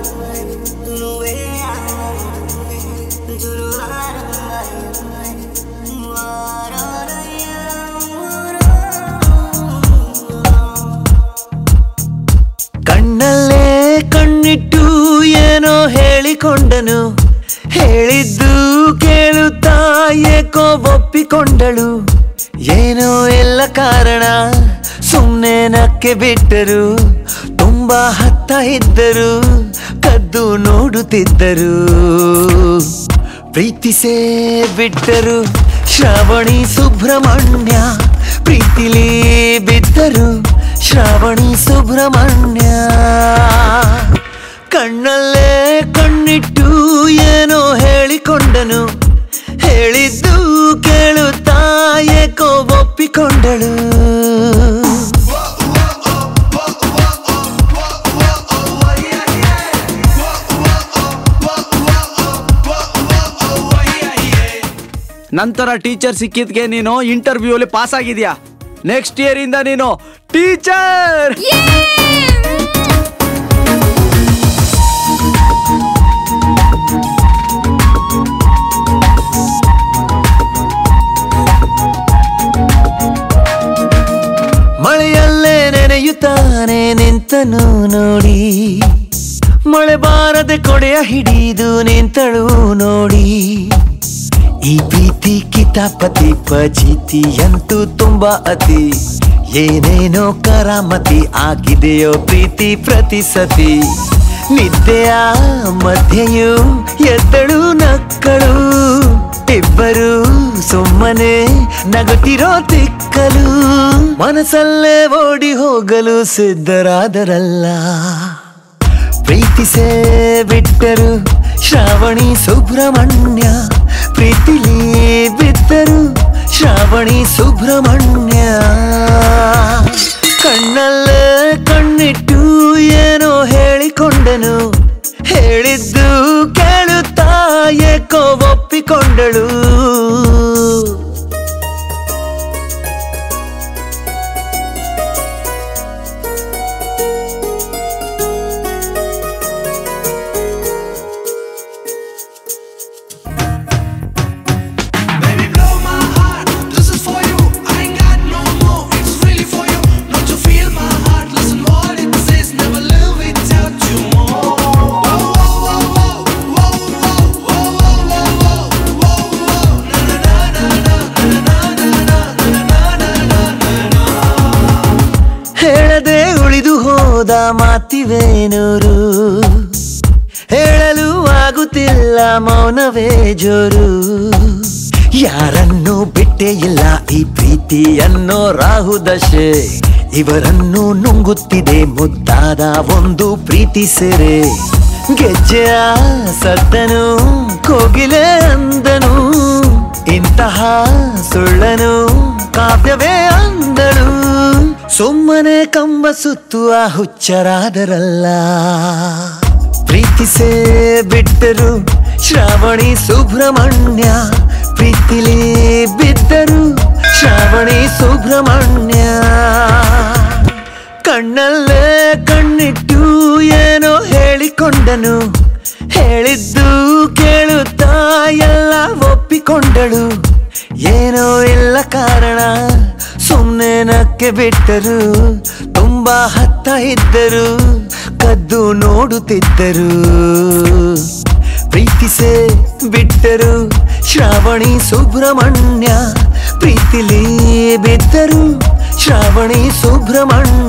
ಕಣ್ಣಲ್ಲೇ ಕಣ್ಣಿಟ್ಟು ಏನೋ ಹೇಳಿಕೊಂಡನು ಹೇಳಿದ್ದು ಕೇಳುತ್ತಾ ಏಕೋ ಒಪ್ಪಿಕೊಂಡಳು ಏನೋ ಎಲ್ಲ ಕಾರಣ ಸುಮ್ಮನೆ ನಕ್ಕೆ ಬಿಟ್ಟರು ತುಂಬಾ ಹತ್ತ ಇದ್ದರು ಕದ್ದು ನೋಡುತ್ತಿದ್ದರು ಪ್ರೀತಿಸೇ ಬಿಟ್ಟರು ಶ್ರಾವಣಿ ಸುಬ್ರಹ್ಮಣ್ಯ ಪ್ರೀತಿಲಿ ಬಿದ್ದರು ಶ್ರಾವಣಿ ಸುಬ್ರಹ್ಮಣ್ಯ ಕಣ್ಣಲ್ಲೇ ಕಣ್ಣಿಟ್ಟು ಏನೋ ಹೇಳಿಕೊಂಡನು ಹೇಳಿದ್ದು ಕೇಳುತ್ತಾ ಏಕೋ ಒಪ್ಪಿಕೊಂಡಳು ನಂತರ ಟೀಚರ್ ಸಿಕ್ಕಿದ್ಗೆ ನೀನು ಇಂಟರ್ವ್ಯೂ ಅಲ್ಲಿ ಪಾಸ್ ಆಗಿದ್ಯಾ ನೆಕ್ಸ್ಟ್ ಇಯರ್ ಇಂದ ನೀನು ಟೀಚರ್ ಮಳೆಯಲ್ಲೇ ನೆನೆಯುತ್ತಾನೆ ನಿಂತನು ನೋಡಿ ಮಳೆ ಬಾರದೆ ಕೊಡೆಯ ಹಿಡಿದು ನಿಂತಳು ನೋಡಿ ಈ ಪ್ರೀತಿ ಕಿತಾಪತಿ ಪಚಿತಿ ಅಂತೂ ತುಂಬಾ ಅತಿ ಏನೇನೋ ಕರಾಮತಿ ಆಗಿದೆಯೋ ಪ್ರೀತಿ ಪ್ರತಿ ಸತಿ ನಿದ್ದೆಯ ಮಧ್ಯೆಯೂ ಎದ್ದಳು ನಕ್ಕಳು ಇಬ್ಬರು ಸುಮ್ಮನೆ ನಗುತ್ತಿರೋ ತಿಕ್ಕಲು ಮನಸ್ಸಲ್ಲೇ ಓಡಿ ಹೋಗಲು ಸಿದ್ಧರಾದರಲ್ಲ ಪ್ರೀತಿಸೇ ಬಿಟ್ಟರು ಶ್ರಾವಣಿ ಸುಬ್ರಹ್ಮಣ್ಯ ಪ್ರೀತಿಲಿ ಬಿದ್ದರು ಶ್ರಾವಣಿ ಸುಬ್ರಹ್ಮಣ್ಯ ಕಣ್ಣಲ್ಲೇ ಕಣ್ಣಿಟ್ಟು ಏನೋ ಹೇಳಿಕೊಂಡನು ಹೇಳಿದ್ದು ಕೇಳುತ್ತಾ ಏಕೋ ಒಪ್ಪಿಕೊಂಡಳು Baby, blow my heart. This is for you. I ain't got no more. It's really for you. Not to feel my heart. Listen what it says. Never live without you more. Whoa, whoa, whoa, whoa, whoa, whoa, whoa, whoa, whoa, whoa, whoa. Na na na na na na na na na na na na. ಹೇಳದೆ ಉಳಿದು ಹೋದ ಮಾತಿವೇನೂರು ಹೇಳಲು ಆಗುತ್ತಿಲ್ಲ ಮೌನವೇ ಜೋರು ಯಾರನ್ನು ಬಿಟ್ಟೇ ಇಲ್ಲ ಈ ಪ್ರೀತಿ ಅನ್ನೋ ರಾಹುದಶೆ ಇವರನ್ನು ನುಂಗುತ್ತಿದೆ ಮುದ್ದಾದ ಒಂದು ಪ್ರೀತಿ ಸೆರೆ ಗೆಜ್ಜೆಯ ಸದ್ದನು ಕೋಗಿಲೆ ಅಂದನು ಇಂತಹ ಸುಳ್ಳನು ಕಾವ್ಯವೇ ಅಂದಳು ಸುಮ್ಮನೆ ಕಂಬ ಸುತ್ತುವ ಹುಚ್ಚರಾದರಲ್ಲ ಪ್ರೀತಿಸೇ ಬಿಟ್ಟರು ಶ್ರಾವಣಿ ಸುಬ್ರಹ್ಮಣ್ಯ ಪ್ರೀತಿಲಿ ಬಿದ್ದರು ಶ್ರಾವಣಿ ಸುಬ್ರಹ್ಮಣ್ಯ ಕಣ್ಣಲ್ಲೇ ಕಣ್ಣಿಟ್ಟು ಏನೋ ಹೇಳಿಕೊಂಡನು ಹೇಳಿದ್ದು ಕೇಳುತ್ತಾ ಎಲ್ಲ ಒಪ್ಪಿಕೊಂಡಳು ಏನೋ ಇಲ್ಲ ಕಾರಣ ಸುಮ್ಮನೆ ನಕ್ಕೆ ಬಿಟ್ಟರು ತುಂಬಾ ಹತ್ತ ಇದ್ದರು ಕದ್ದು ನೋಡುತ್ತಿದ್ದರು ಪ್ರೀತಿಸೇ ಬಿಟ್ಟರು ಶ್ರಾವಣಿ ಸುಬ್ರಹ್ಮಣ್ಯ ಪ್ರೀತಿಲಿ ಬಿದ್ದರು ಶ್ರಾವಣಿ ಸುಬ್ರಹ್ಮಣ್ಯ